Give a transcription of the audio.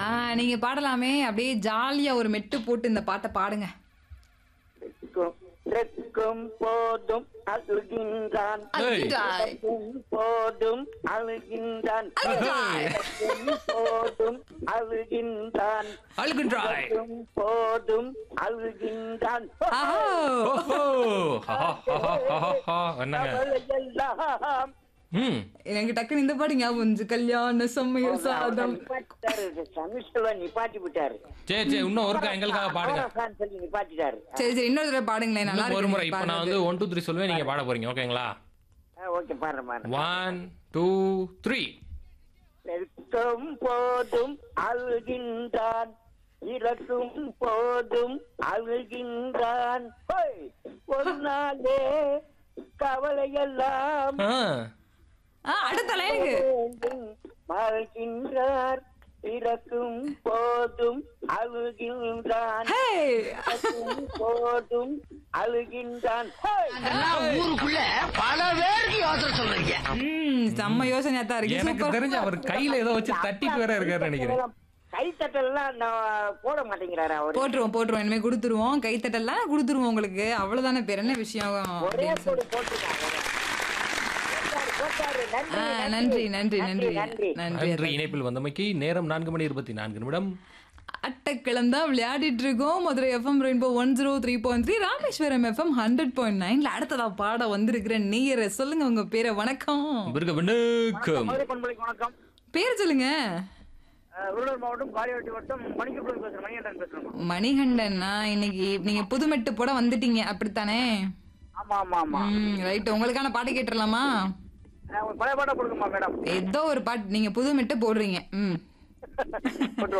ஆ நீங்க பாடலாமே அப்படியே ஜாலியா ஒரு மெட்டு போட்டு இந்த பாட்டை பாடுங்க ரெக்கும் ரெக்கும் போதும் அழுகின்றான் அழுகின்றாய். ரெக்கும் போதும் அழுகின்றான் அழுகின்றாய். ரெக்கும் போதும் அழுகின்றான் அழுகின்றாய் ரெக்கும் போதும் அழுகின்றான் ஆஹோ ஓஹோ ஹஹா, ஹஹா, ஹஹா, ஹா. என்னங்க கவலையெல்லாம் ம் எனக்கு டக்குன்னு இந்த பாட்டு ஞாபகம் வந்துச்சு கல்யாண சமையல் சாதம் நிப்பாட்டிட்டாரு தமிழ்ச்செல்வன் நிப்பாட்டி விட்டாரு சரி சரி இன்னும் ஒருக்கா எங்களுக்காக பாடுங்க அவரக்கான்னு சொல்லி நிப்பாட்டிட்டாரு சரி சரி இன்னொரு தடவை பாடுங்களேன் நல்லா இன்னும் ஒரு இருக்கு முறை நீங்க இப்போ நான் பாடுறது. வந்து ஒன் டூ த்ரீ சொல்லுவேன் நீங்க பாட போறீங்க ஓகேங்களா ஓகே பாரு பாரு ஒன் டூ த்ரீ நிற்கும் போதும் அழுகின்றான் இறக்கும் போதும் அழுகின்றான் ஹோய்! ஒரு நாளே கவலையெல்லாம் ஆ ஆ அடுத்த லைனுக்கு வேண்டும் மறைகின்றார் இறக்கும் போதும் அழுகின்றான் ஹே இறக்கும் போதும் அழுகின்றான் ஹோய்! ஊருக்குள்ள பல பேருக்கு யோசனை சொல்றீங்க ம் செம்ம யோசனையா தான் இருக்கு எனக்கு சூப்பர் தெரிஞ்சு அவர் கையில ஏதோ வச்சு தட்டிட்டு வேற இருக்காரு நினைக்கிறேன் கைத்தட்டெல்லாம் நான் போட மாட்டேங்கிறாரு அவரு போட்டுருவோம் போட்டுருவோம் இனிமே கொடுத்துருவோம் கைத்தட்டெல்லாம் கொடுத்துருவோம் உங்களுக்கு அவ்வளவுதானே பேர் என்ன விஷயம் ஒரே அப்படின்னு சொல்லி. போடு போட்டிருக்காங்க போட்டாரு, போட்டாரு. ஆ, நன்றி நன்றி நன்றி நன்றி நன்றி நன்றி நன்றி இணைப்பில் வந்தமைக்கு நேரம் நான்கு மணி இருபத்தி நான்கு நிமிடம் அட்டக்கிழம் தான் விளையாடிட்டு இருக்கோம் Madurai FM rainbow one zero three point three Rameswaram FM hundred point நைன்ல அடுத்ததா பாட வந்திருக்கிற நீயரை சொல்லுங்க உங்க பேரை வணக்கம் பிறகு வணக்கம் மதுரை பண்பலைக்கு வணக்கம் பேர் சொல்லுங்க அஹ், விருதுநகர் மாவட்டம் காரியாவட்டி வட்டம் மணிக்கப்புறம் பேசுறேன் மணிகண்டன் பேசுறேன் மணிகண்டன்னா இன்னைக்கு நீங்க புதுமெட்டு போட வந்துட்டீங்க அப்படித்தானே ஆமா ஆமா ஆமா ம் ரைட் உங்களுக்கான பாட்டு கேட்டுடலாமா அஹ், ஒரு பழைய பாட்டா கொடுக்குமா மேடம் ஏதோ ஒரு பாட்டு நீங்க புதுமெட்டு போடுறீங்க ம் போட்டு